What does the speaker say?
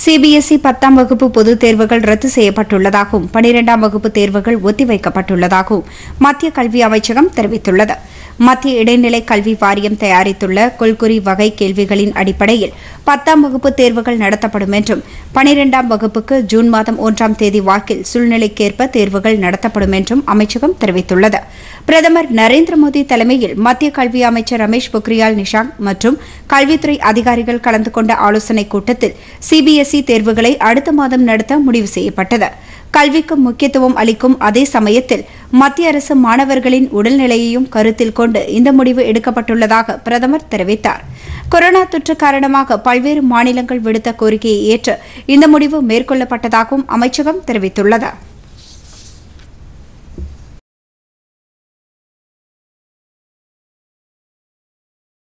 CBSE பத்தாம் வகுப்பு பொதுத் தேர்வுகள் ரத்து செய்யப்பட்டுள்ளதாகவும் பனிரெண்டாம் வகுப்பு தேர்வுகள் ஒத்திவைக்கப்பட்டுள்ளதாகவும் மத்திய கல்வி அமைச்சகம் தெரிவித்துள்ளது மத்திய இடைநிலை கல்வி வாரியம் தயாரித்துள்ள கொள்குறி வகை கேள்விகளின் அடிப்படையில் பத்தாம் வகுப்பு தேர்வுகள் நடத்தப்படும் என்றும் பனிரெண்டாம் வகுப்புக்கு ஜூன் மாதம் ஒன்றாம் தேதி வாக்கில் சூழ்நிலைக்கேற்ப தேர்வுகள் நடத்தப்படும் என்றும் அமைச்சகம் தெரிவித்துள்ளது பிரதமர் நரேந்திர மோடி தலைமையில் மத்திய கல்வி அமைச்சர் ரமேஷ் பொக்ரியால் நிஷாங்க் மற்றும் கல்வித்துறை அதிகாரிகள் கலந்து கொண்ட ஆலோசனைக் கூட்டத்தில் சிபிஎஸ்இ தேர்வுகளை அடுத்த மாதம் நடத்த முடிவு செய்யப்பட்டது கல்விக்கு முக்கியத்துவம் அளிக்கும் அதே சமயத்தில் மத்திய அரசு மாணவர்களின் உடல்நிலையையும் கருத்தில் கொண்டு இந்த முடிவு எடுக்கப்பட்டுள்ளதாக பிரதமர் தெரிவித்தார் கொரோனா தொற்று காரணமாக பல்வேறு மாநிலங்கள் விடுத்த கோரிக்கையை ஏற்று இந்த முடிவு மேற்கொள்ளப்பட்டதாகவும் அமைச்சகம் தெரிவித்துள்ளது